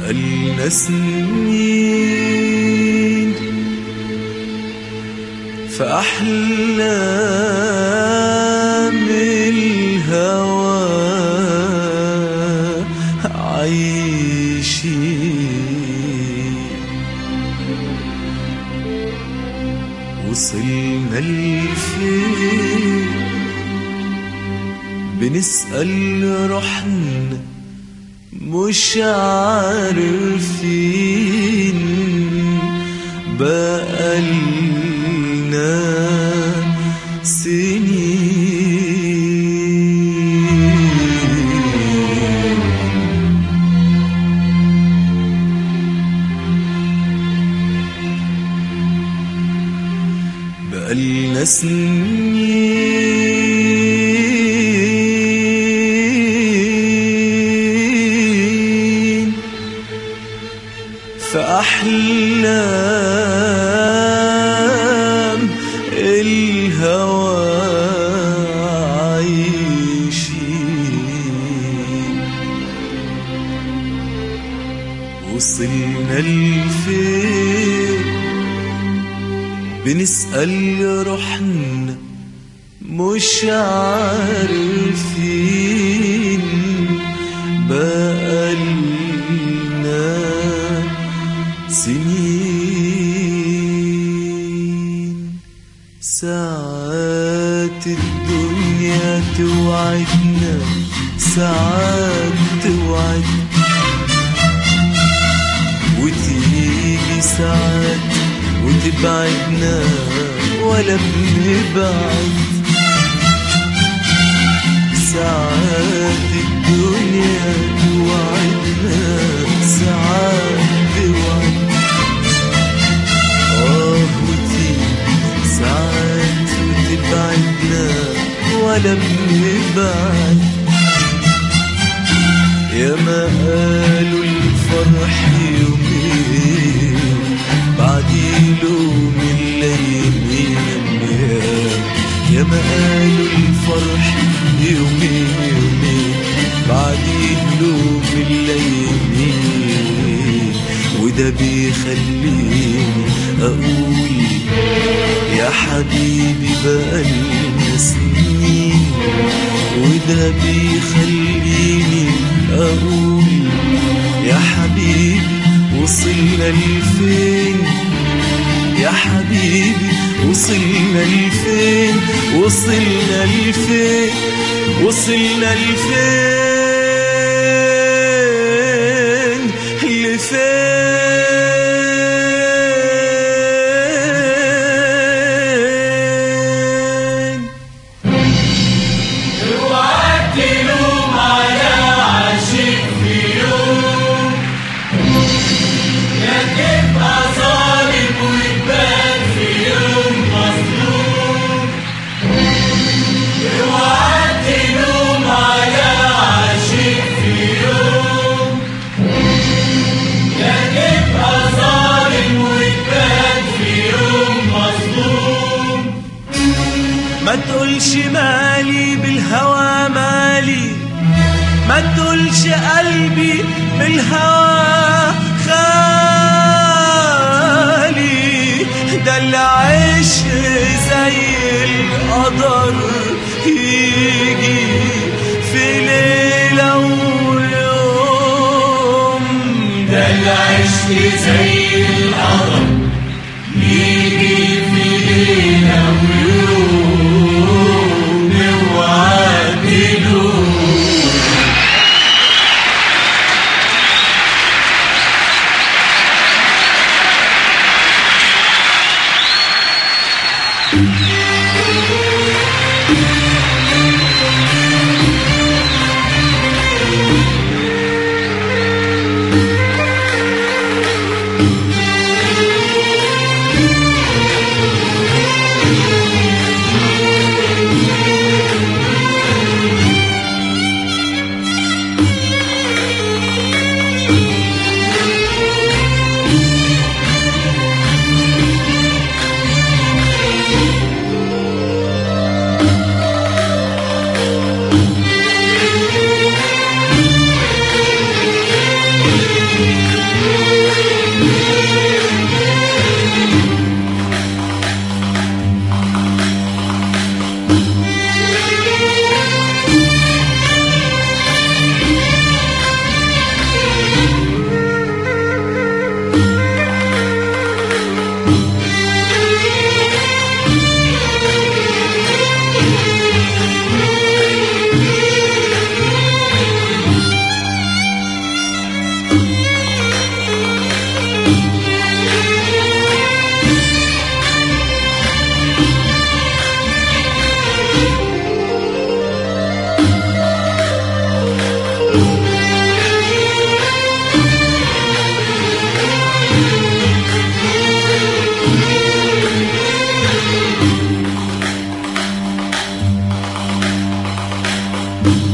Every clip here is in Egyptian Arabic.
بقالنا سنين في أحلام الهوى عايشين وصلنا لفين بنسأل روحنا مش عارفين بقالنا سنين بقالنا سنين في أحلام الهوى عايشين وصلنا لفين بنسأل روحنا مش عارفين بقالنا سنين ساعات الدنيا توعدنا ساعات توعدنا وتيجي ساعات وتبعدنا ولا بنبعد ساعات الدنيا توعدنا ساعات توعد اه وتيجي ساعات وتبعدنا ولا بنبعد يا ما قالوا الفرح يومين بعد يلوم الليالين يا ما قالوا الفرح يومين يومين بعد يلوم الليالين وده بيخليني اقول يا حبيبي بقالنا سنين وده بيخليني اقول يا حبيبي وصلنا لفين يا حبيبي وصلنا لفين وصلنا لفين وصلنا لفين لفين اوعى تلوم على عاشق في يوم يا تبقى ظالم وتبان في يوم مظلوم اوعى تلوم على عاشق في يوم يا تبقى ظالم وتبان في يوم مظلوم ما تقولش مالي بالهوى مالي ما تقولش قلبي بالهوى خالي ده العشق زي القدر يجي في ليلة ويوم ده العشق زي القمر يجي في ليلة ويوم اوعى تلوم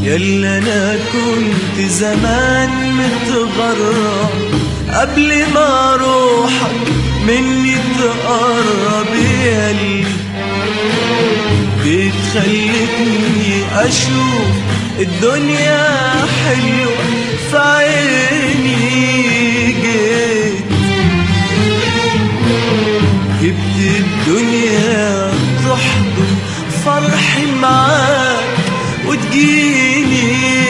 يلا انا كنت زمان متغرب قبل ما روحك مني تقرب ياللي بتخلتني اشوف الدنيا حلوة في عيني جيت جبت الدنيا تحضن فرحي معاك وتجيني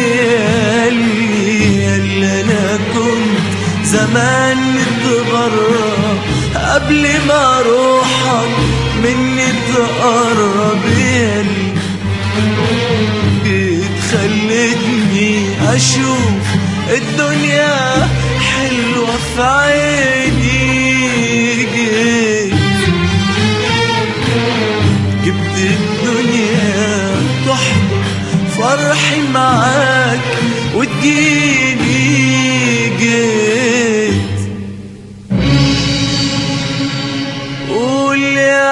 ياللي ياللي انا كنت زمان متغرب قبل ما روحك مني تقرب ياللي بتخلتني اشوف الدنيا حلوة في عيني جيت جبت الدنيا تحضر فرحي معاك وتجيني جيت قول يا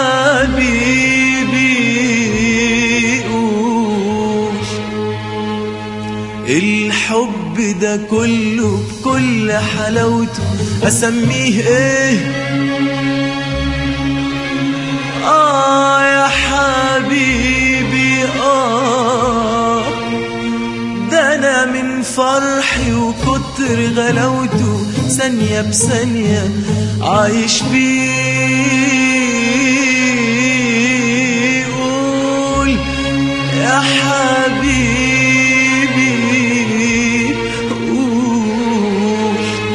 حبيبي قول الحب ده كله بكل حلاوته اسميه ايه آه يا حبيبي آه ده أنا من فرحي وكتر غلاوته ثانية بثانية عايش بيه قول يا حبيبي قول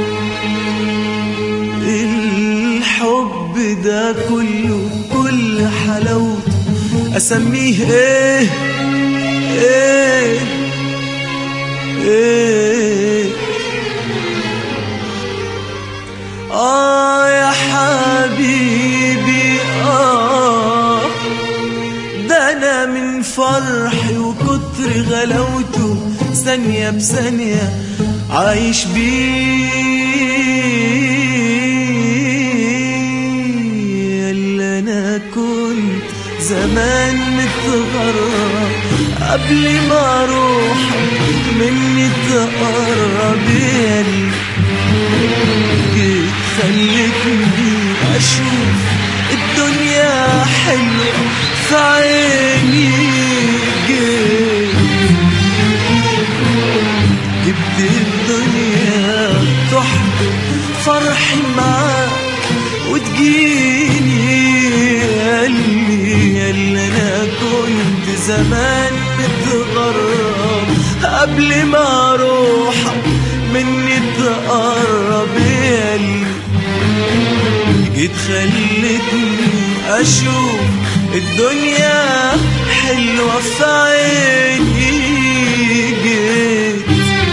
الحب ده كله كل حلاوته اسميه ايه ايه ايه اه يا حبيبي اه ده انا من فرحي وكتر غلاوته ثانية بثانية عايش بيه اللي انا كنت زمان متغرب قبل ما اروح مني تقرب ياللي جيت خلتني اشوف الدنيا حلوة في عيني جيت جبت الدنيا تحضر فرحي معاك وتجيني ياللي ياللي انا كنت زمان متغرب قبل ما روحك مني تقرب ياللي جيت خلتني اشوف الدنيا حلوة في عيني جيت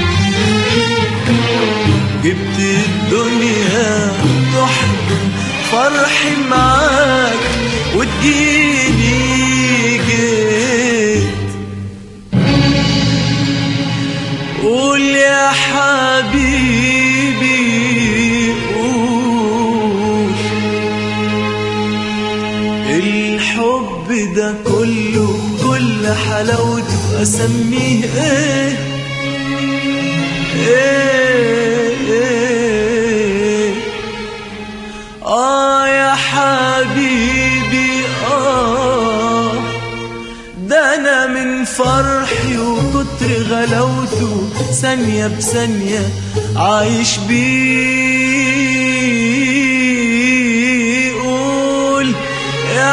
جبت الدنيا تحضن فرحي معاك وتجيني جيت قول يا حبيبي قول الحب ده كله كل حلاوته اسميه ايه ايه ايه اه يا حبيبي اه ده انا من فرحي وكتر غلاوته ثانية بثانية عايش بيه قول يا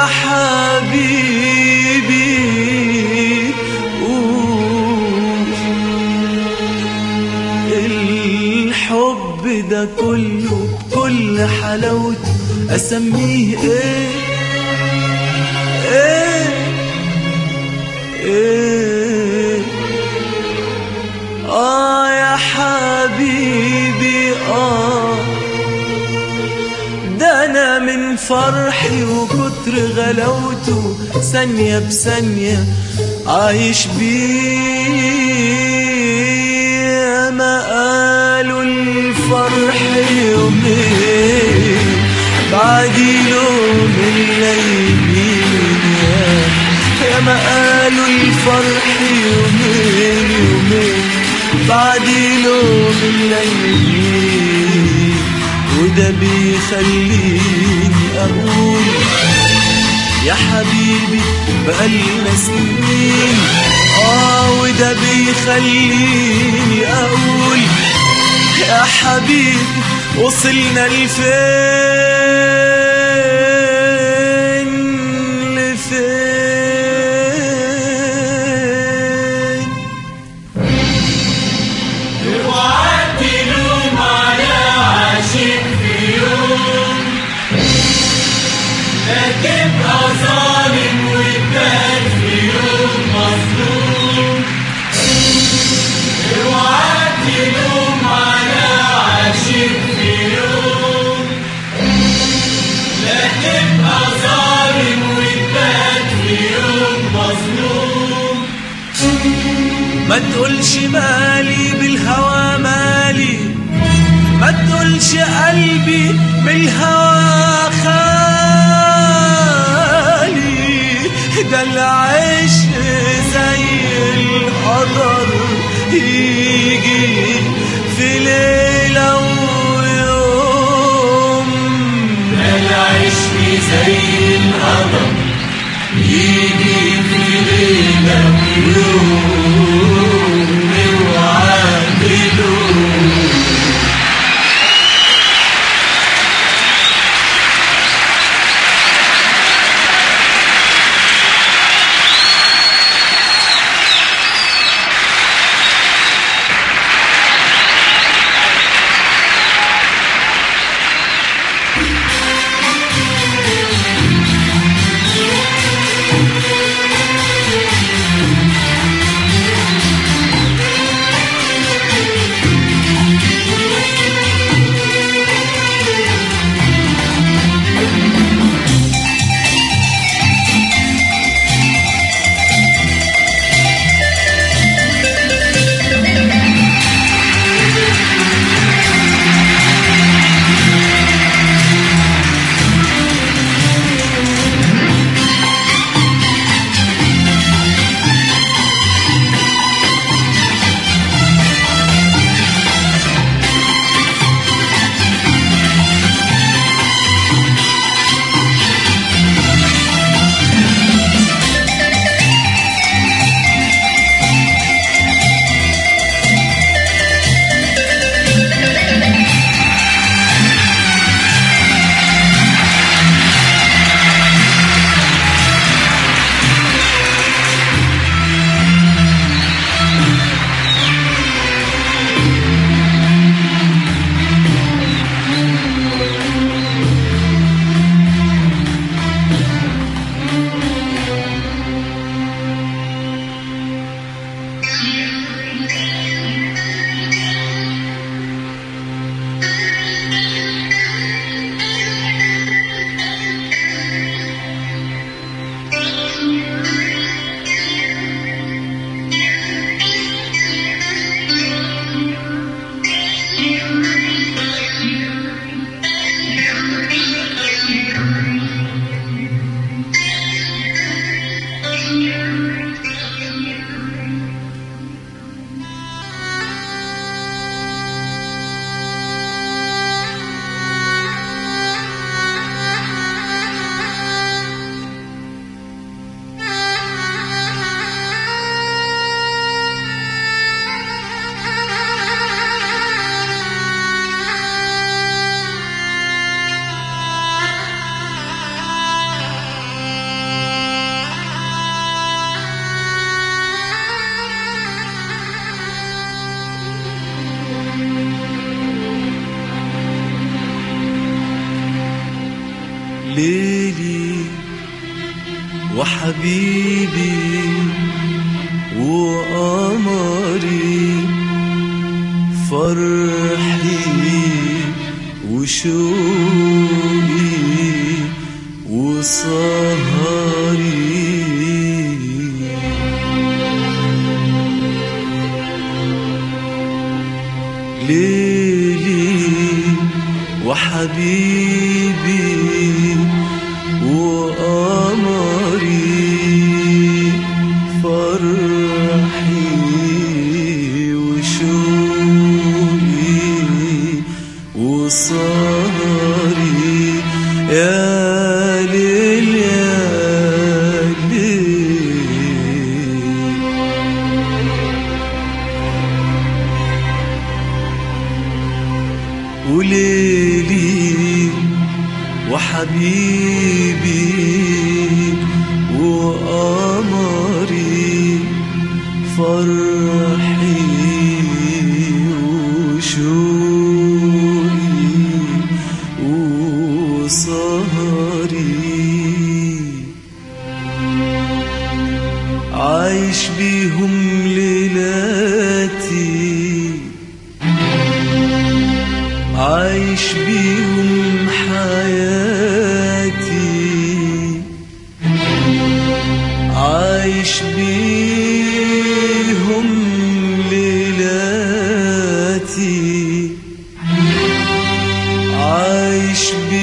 حبيبي قول الحب ده كله كل حلاوته اسميه ايه ايه ايه اه يا حبيبي اه ده انا من فرحي وكتر غلاوته ثانية بثانية عايش بيه ما قالوا الفرح يومين بعد يوم الليل يا ما قالوا الفرح يومين يومين بعد نوم الليل وده بيخليني أقول يا حبيبي بقالنا سنين آه وده بيخليني أقول يا حبيبي وصلنا لفين لفين اوعى تلوم على عاشق في يوم لا تبقى ظالم وتبان في يوم مظلوم اوعى تلوم على عاشق في يوم لا تبقى ظالم وتبان في يوم مظلوم ما تقولش مالي بالهوى مالي ما تقولش قلبي بالهوى خالي ده العشق زي القدر يجي في ليلة ويوم العشق زي الهضم يجي في ليلة ويوم اوعى تلوم ليلي وحبيبي وقمري فرحي وشوقي وسهري ليلي وحبيبي وقمري فرحي فرحي وشوقي وصهري يا ليل يا ليل وليلي وحبيبي وقمري فرحي وشوقي وسهري عايش بيهم ليلاتي عايش بيهم حياتي عايش بيهم ليلاتي عايش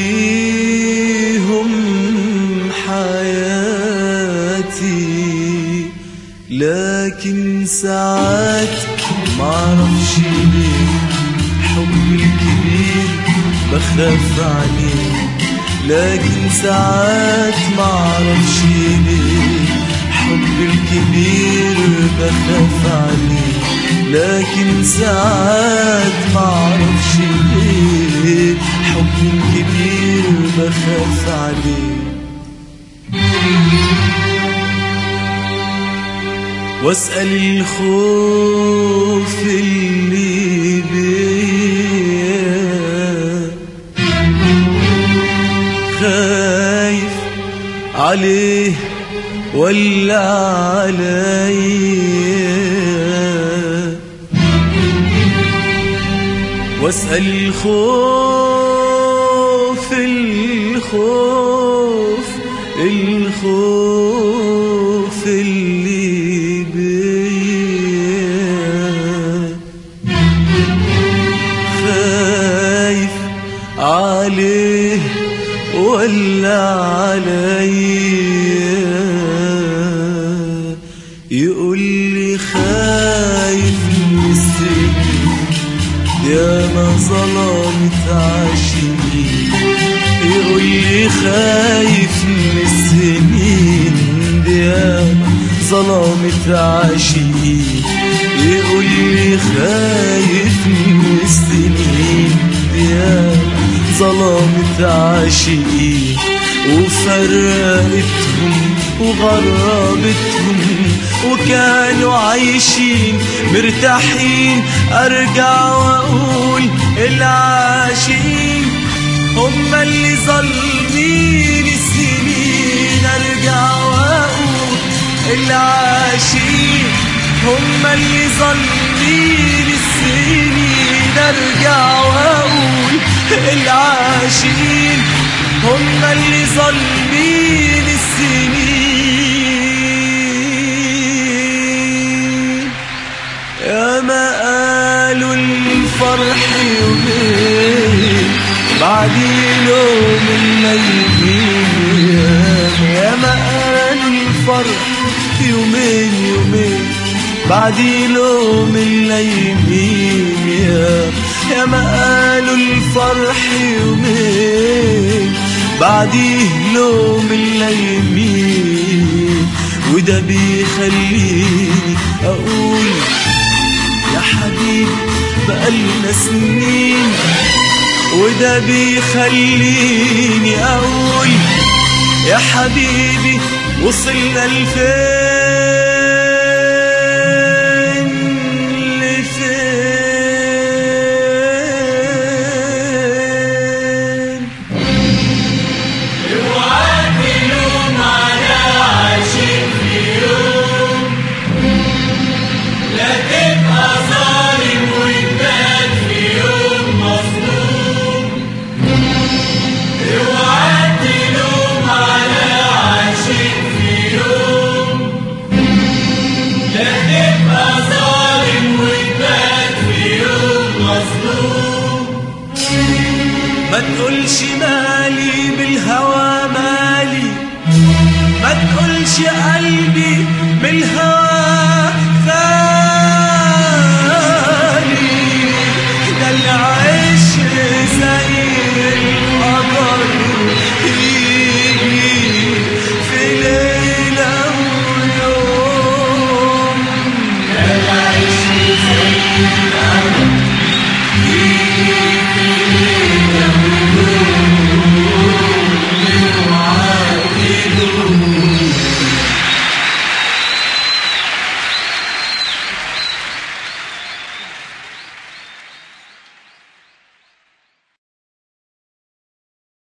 بيهم حياتي لكن ساعات معرفش ليه حب الكبير بخاف عليه لكن ساعات معرفش ليه حب الكبير بخاف عليه لكن ساعات معرفش ليه حب الكبير بخاف عليه واسأل الخوف اللي بيا خايف عليه ولا عليا واسأل الخوف الخوف الخوف اللي بيا خايف عليه ولا عليا يقول لي خايف من السجن يا ما ظلمت عاشقين يقول لي خايف من السنين يا ما ظلمت عاشقين يقول لي خايف من السنين يا ما ظلمت عاشقين وفرقتهم وغربتهم وكانوا عايشين مرتاحين ارجع واقول العاشقين هم اللي ظالمين السنين ارجع واقول العاشقين هم اللي ظالمين السنين ارجع واقول العاشقين هم اللي ظالمين السنين يا ما قالوا الفرح يومين بعد يوم الليل يا ما قالوا الفرح يومين يومين بعد يوم الليل يا يا ما قالوا الفرح يومين بعديه لوم الليمين وده بيخليني اقول يا حبيبي بقالنا سنين وده بيخليني اقول يا حبيبي وصلنا لفين لفين اوعى تلوم على عاشق في يوم لا تبقى ظالم وتبات في يوم مظلوم اوعى تلوم على عاشق في يوم لا تبقى ظالم وتبات في يوم مظلوم ما تقولش مالي بالهوى مالي ما تقولش قلبي بالهوى